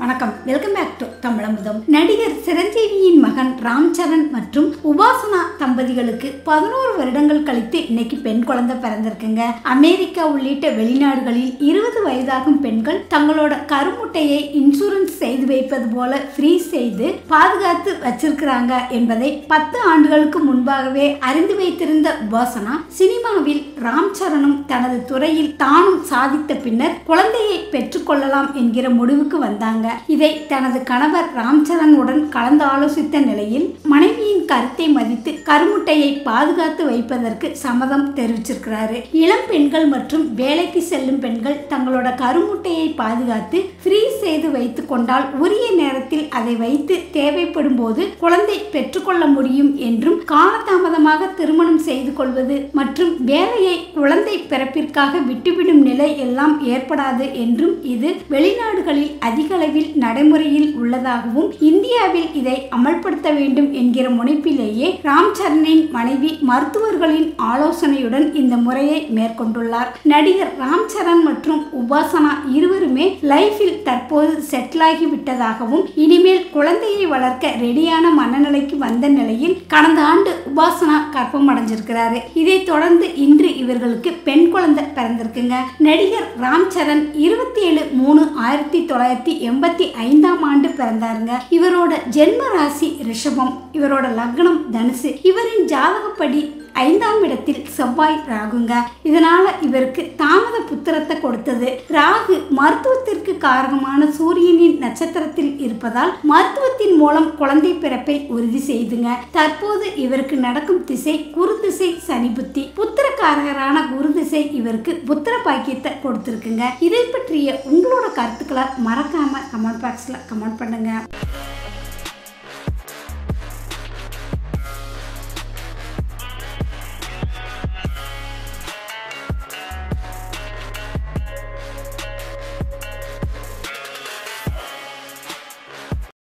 வணக்கம் welcome back to தமிழமுதம் நடிகர் சிரஞ்சீவியின் மகன் ராம் சரண் மற்றும் உபாசனா தம்பதிகளுக்கு பதினோரு வருடங்கள் கழித்து இன்னைக்கு பெண் குழந்தை பிறந்திருக்குங்க அமெரிக்கா உள்ளிட்ட வெளிநாடுகளில் இருபது வயதாகும் பெண்கள் தங்களோட கருமுட்டையை இன்சூரன்ஸ் செய்து வைப்பது போல ஃப்ரீஸ் செய்து பாதுகாத்து வச்சிருக்கிறாங்க என்பதை பத்து ஆண்டுகளுக்கு முன்பாகவே அறிந்து வைத்திருந்த உபாசனா சினிமாவில் ராம் சரணும் தனது துறையில் தானும் சாதித்த பின்னர் குழந்தையை பெற்றுக்கொள்ளலாம் என்கிற முடிவுக்கு வந்தாங்க இதை தனது கணவர் ராம்சரனுடன் கலந்து ஆலோசித்த நிலையில் மனைவியின் கருத்தை மதித்து கருமுட்டையை பாதுகாத்து வைப்பதற்கு சம்மதம் தெரிவிச்சிருக்கிறாரு இளம் பெண்கள் மற்றும் வேலைக்கு செல்லும் பெண்கள் தங்களோட கருமுட்டையை பாதுகாத்து ஃப்ரீஸ் செய்து வைத்துக் கொண்டால் உரிய நேரத்தில் அதை வைத்து தேவைப்படும் போது குழந்தை பெற்றுக்கொள்ள முடியும் என்றும் காலதாமதமாக திருமணம் செய்து கொள்வது மற்றும் வேலையை குழந்தை பிறப்பிற்காக விட்டுவிடும் நிலை எல்லாம் ஏற்படாது என்றும் இது வெளிநாடுகளில் அதிக அளவில் நடைமுறையில் உள்ளதாகவும் இந்தியாவில் இதை அமல்படுத்த வேண்டும் என்கிற முனைப்பிலேயே ராம் சரணின் மனைவி மருத்துவர்களின் ஆலோசனையுடன் இந்த முறையை மேற்கொண்டுள்ளார் நடிகர் ராம் சரண் மற்றும் உபாசனா இருவருமே லைஃபில் தற்போது செட்டில் ஆகி விட்டதாகவும் இனிமேல் குழந்தையை வளர்க்க ரெடியான மனநிலைக்கு வந்த நிலையில் கடந்த ஆண்டு உபாசனா கர்ப்பம் அடைஞ்சிருக்கிறாரு இதைத் தொடர்ந்து இன்று இவர்களுக்கு பெண் குழந்தை பிறந்திருக்குங்க நடிகர் ராம் சரண் இருபத்தி ஏழு மூணு ஆயிரத்தி தொள்ளாயிரத்தி எண்பத்தி ஐந்தாம் ஆண்டு பிறந்தாருங்க இவரோட ஜென்ம ராசி ரிஷபம் இவரோட லக்னம் தனுசு இவரின் ஜாதகப்படி ஐந்தாம் இடத்தில் செவ்வாய் ராகுங்க இதனால இவருக்கு தாமத புத்திரத்தை கொடுத்தது ராகு மருத்துவத்திற்கு காரணமான சூரியனின் நட்சத்திரத்தில் இருப்பதால் மருத்துவத்தின் மூலம் குழந்தை பிறப்பை உறுதி செய்துங்க தற்போது இவருக்கு நடக்கும் திசை குரு திசை சனி புத்தி புத்திரக்காரகரான குரு திசை இவருக்கு புத்திர பாக்கியத்தை கொடுத்திருக்குங்க இதை பற்றிய உங்களோட கருத்துக்களை மறக்காம கமெண்ட் பாக்ஸ்ல கமெண்ட் பண்ணுங்க